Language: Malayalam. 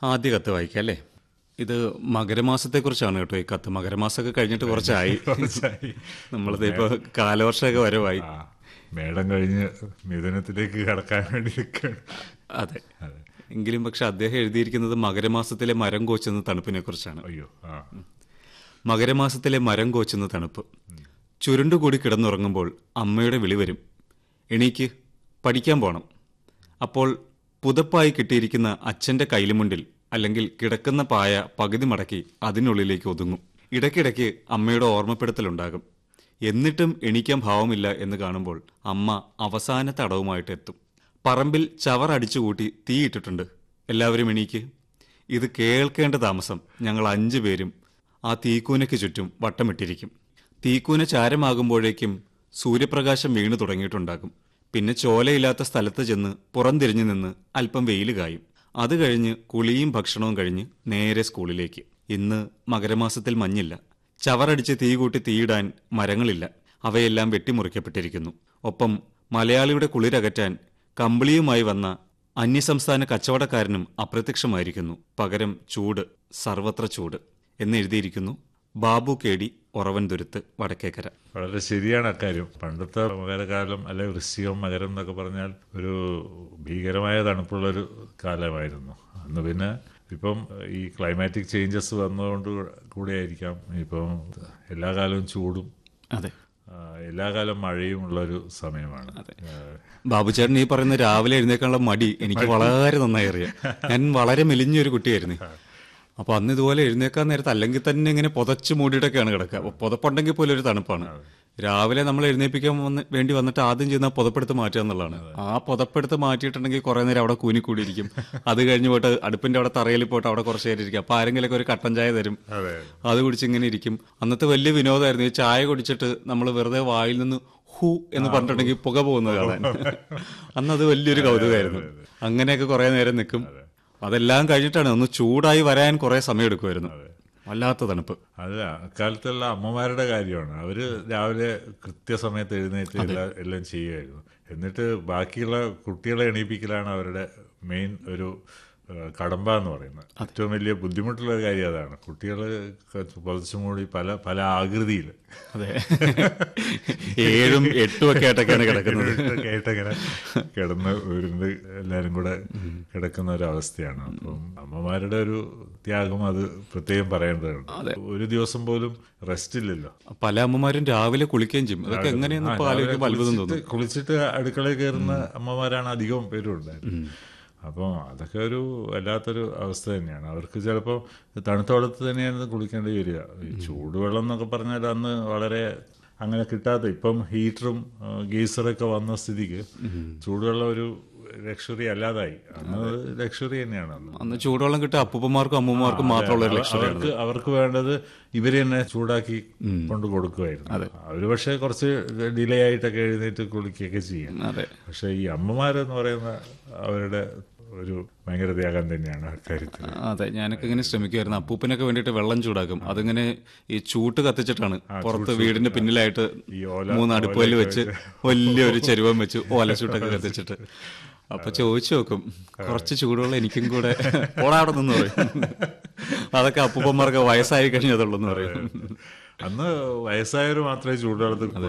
ആദ്യ കത്ത് വായിക്കാം അല്ലേ ഇത് മകരമാസത്തെക്കുറിച്ചാണ് കേട്ടോ ഈ കത്ത് മകരമാസമൊക്കെ കഴിഞ്ഞിട്ട് കുറച്ചായി കുറച്ചായി. നമ്മളത് ഇപ്പോൾ കാലവർഷമൊക്കെ വരവായി ആ മേടം കഴിഞ്ഞ് മിഥുനത്തിലേക്ക് കടക്കാൻ വേണ്ടി നിൽക്കുകയാണ് അതെ അതെ എങ്കിലും പക്ഷെ അദ്ദേഹം എഴുതിയിരിക്കുന്നത് മകരമാസത്തിലെ മരം കോച്ചുന്ന തണുപ്പിനെ കുറിച്ചാണ് അയ്യോ ആ മകരമാസത്തിലെ മരം കോച്ചുന്ന തണുപ്പ് ചുരുണ്ടുകൂടി കിടന്നുറങ്ങുമ്പോൾ അമ്മയുടെ വിളി വരും എണീക്ക് പഠിക്കാൻ പോണം അപ്പോൾ പുതപ്പായി കിട്ടിയിരിക്കുന്ന അച്ഛന്റെ കൈലിമുണ്ടിൽ അല്ലെങ്കിൽ കിടക്കുന്ന പായ പകുതി മടക്കി അതിനുള്ളിലേക്ക് ഒതുങ്ങും ഇടയ്ക്കിടയ്ക്ക് അമ്മയുടെ ഓർമ്മപ്പെടുത്തലുണ്ടാകും എന്നിട്ടും എണീക്കാൻ ഭാവമില്ല എന്ന് കാണുമ്പോൾ അമ്മ അവസാന തടവുമായിട്ട് എത്തും പറമ്പിൽ ചവർ അടിച്ചുകൂട്ടി തീയിട്ടിട്ടുണ്ട് എല്ലാവരും എണീക്ക് ഇത് കേൾക്കേണ്ട താമസം ഞങ്ങൾ അഞ്ചു പേരും ആ തീക്കൂനയ്ക്ക് ചുറ്റും വട്ടമിട്ടിരിക്കും തീക്കൂന ചാരമാകുമ്പോഴേക്കും സൂര്യപ്രകാശം വീണു തുടങ്ങിയിട്ടുണ്ടാകും പിന്നെ ചോലയില്ലാത്ത സ്ഥലത്ത് ചെന്ന് പുറംതിരിഞ്ഞു നിന്ന് അല്പം വെയിൽ കായും അത് കഴിഞ്ഞ് കുളിയും ഭക്ഷണവും കഴിഞ്ഞ് നേരെ സ്കൂളിലേക്ക് ഇന്ന് മകരമാസത്തിൽ മഞ്ഞില്ല ചവറടിച്ച് തീ കൂട്ടി തീയിടാൻ മരങ്ങളില്ല അവയെല്ലാം വെട്ടിമുറിക്കപ്പെട്ടിരിക്കുന്നു ഒപ്പം മലയാളിയുടെ കുളിരകറ്റാൻ കമ്പിളിയുമായി വന്ന അന്യസംസ്ഥാന കച്ചവടക്കാരനും അപ്രത്യക്ഷമായിരിക്കുന്നു പകരം ചൂട് സർവത്ര ചൂട് എന്നെഴുതിയിരിക്കുന്നു ബാബു കേടി ഉറവൻ തുരുത്ത് വടക്കേക്കര വളരെ ശരിയാണ് അക്കാര്യം പണ്ടത്തെ മകരകാലം അല്ലെ വൃശ്ചികം മകരം എന്നൊക്കെ പറഞ്ഞാൽ ഒരു ഭീകരമായ തണുപ്പുള്ളൊരു കാലമായിരുന്നു അന്ന് പിന്നെ ഇപ്പം ഈ ക്ലൈമാറ്റിക് ചേഞ്ചസ് വന്നതുകൊണ്ട് കൂടിയായിരിക്കാം ഇപ്പം എല്ലാ കാലവും ചൂടും അതെ ആ, എല്ലാ കാലം മഴയും ഉള്ളൊരു സമയമാണ് ആ, ബാബുചേട്ടൻ ഈ പറയുന്ന രാവിലെ എഴുന്നേക്കാനുള്ള മടി എനിക്ക് വളരെ നന്നായി അറിയാം ഞാൻ വളരെ മെലിഞ്ഞൊരു കുട്ടിയായിരുന്നു അപ്പൊ അന്ന് ഇതുപോലെ എഴുന്നേക്കാൻ നേരത്ത് അല്ലെങ്കിൽ തന്നെ ഇങ്ങനെ പുതച്ച് മൂടിയിട്ടൊക്കെയാണ് കിടക്കുക അപ്പൊ പുതപ്പുണ്ടെങ്കിൽ പോലും ഒരു തണുപ്പാണ് രാവിലെ നമ്മൾ എഴുന്നേൽപ്പിക്കാൻ വന്ന് വേണ്ടി വന്നിട്ട് ആദ്യം ചെയ്യുന്ന പുതപ്പെടുത്ത് മാറ്റുക എന്നുള്ളതാണ് ആ പുതപ്പെടുത്ത് മാറ്റിയിട്ടുണ്ടെങ്കിൽ കുറെ നേരം അവിടെ കൂനിക്കൂടിയിരിക്കും അത് കഴിഞ്ഞ് പോയിട്ട് അടുപ്പിന്റെ അവിടെ തറയിൽ പോയിട്ട് അവിടെ കുറച്ച് നേരം ഇരിക്കും അപ്പൊ ആരെങ്കിലൊക്കെ ഒരു കട്ടൻ ചായ തരും അതെ അത് കുടിച്ച് ഇങ്ങനെ ഇരിക്കും അന്നത്തെ വലിയ വിനോദമായിരുന്നു ഈ ചായ കുടിച്ചിട്ട് നമ്മൾ വെറുതെ വായിൽ നിന്ന് ഹു എന്ന് പറഞ്ഞിട്ടുണ്ടെങ്കിൽ പുക പോകുന്നത് കാണാൻ അന്ന് അത് വലിയൊരു കൗതുകമായിരുന്നു അങ്ങനെയൊക്കെ കുറെ നേരം നിൽക്കും അതെല്ലാം കഴിഞ്ഞിട്ടാണ് ഒന്ന് ചൂടായി വരാൻ കുറെ സമയം എടുക്കുമായിരുന്നു വല്ലാത്ത തണുപ്പ് അത് അക്കാലത്തുള്ള അമ്മമാരുടെ കാര്യമാണ് അവര് രാവിലെ കൃത്യസമയത്ത് എഴുന്നേറ്റ് എല്ലാ എല്ലാം ചെയ്യുമായിരുന്നു എന്നിട്ട് ബാക്കിയുള്ള കുട്ടികളെ എണീപ്പിക്കലാണ് അവരുടെ മെയിൻ ഒരു ആ, കടമ്പ എന്ന് പറയുന്നത് ഏറ്റവും വലിയ ബുദ്ധിമുട്ടുള്ള ഒരു കാര്യം അതാണ് കുട്ടികൾ പുതച്ചു മൂടി പല പല ആകൃതിയിൽ അതെ ഏഴും എട്ടും ഒക്കെ ആയിട്ടൊക്കെയാണ് കിടക്കുന്നത് കേട്ടങ്ങനെ കിടന്ന് ഉരുണ്ട് എല്ലാരും കൂടെ കിടക്കുന്ന ഒരു അവസ്ഥയാണ് അപ്പം അമ്മമാരുടെ ഒരു ത്യാഗം അത് പ്രത്യേകം പറയേണ്ടതുണ്ട് ഒരു ദിവസം പോലും റെസ്റ്റ് ഇല്ലല്ലോ പല അമ്മമാരും രാവിലെ കുളിക്കുകയും ചെയ്യും അതൊക്കെ എങ്ങനെയെന്ന് ഇപ്പൊ ആലോചിക്കുമ്പോൾ അത്ഭുതം തോന്നും കുളിച്ചിട്ട് കുളിച്ചിട്ട് അടുക്കളയിൽ കയറുന്ന അമ്മമാരാണ് അധികം പേരും ഉണ്ടായിരുന്നത് അപ്പോൾ അതൊക്കെ ഒരു വല്ലാത്തൊരു അവസ്ഥ തന്നെയാണ് അവർക്ക് ചിലപ്പോൾ തണുത്ത വെള്ളത്തിൽ തന്നെയാണ് കുളിക്കേണ്ടി വരിക ഈ ചൂടുവെള്ളം എന്നൊക്കെ പറഞ്ഞാൽ അന്ന് വളരെ അങ്ങനെ കിട്ടാത്ത ഇപ്പം ഹീറ്ററും ഗീസറൊക്കെ വന്ന സ്ഥിതിക്ക് ചൂടുവെള്ളം ഒരു ലക്ഷറി അല്ലാതായി അന്ന് ലക്ഷറി തന്നെയാണ് അന്ന് അന്ന് ചൂടുവെള്ളം കിട്ടുക അപ്പൂപ്പന്മാർക്കും അമ്മൂമ്മമാർക്കും മാത്രമുള്ള ഒരു ലക്ഷ്യം അവർക്ക് അവർക്ക് വേണ്ടത് ഇവര് തന്നെ ചൂടാക്കി കൊണ്ട് കൊടുക്കുമായിരുന്നു അവര് പക്ഷെ കുറച്ച് ഡിലേ ആയിട്ടൊക്കെ എഴുന്നേറ്റ് കുളിക്കുകയൊക്കെ ചെയ്യും അതെ പക്ഷെ ഈ അമ്മമാരെന്ന് പറയുന്ന അവരുടെ ഒരു ഭയങ്കര ത്യാഗം തന്നെയാണ് അക്കാര്യത്തിൽ അതെ ഞാനൊക്കെ ഇങ്ങനെ ശ്രമിക്കുമായിരുന്നു അപ്പൂപ്പനൊക്കെ വേണ്ടിയിട്ട് വെള്ളം ചൂടാക്കും അതിങ്ങനെ ഈ ചൂട്ട് കത്തിച്ചിട്ടാണ് പുറത്ത് വീടിന്റെ പിന്നിലായിട്ട് ഈ ഓല മൂന്ന് അടുപ്പുകല്ല് വെച്ച് വലിയൊരു ചെരുവം വെച്ച് ഓലച്ചൂട്ടൊക്കെ കത്തിച്ചിട്ട് അപ്പൊ ചോദിച്ചു നോക്കും കുറച്ച് ചൂടുള്ള എനിക്കും കൂടെ ഓടാവിടെ നിന്ന് പറയും അതൊക്കെ അപ്പൂപ്പന്മാർക്ക് വയസ്സായി കഴിഞ്ഞതുള്ളൂ എന്ന് പറയും അന്ന് വയസ്സായവർ മാത്രമേ ചൂടുവെള്ളത്തിൽ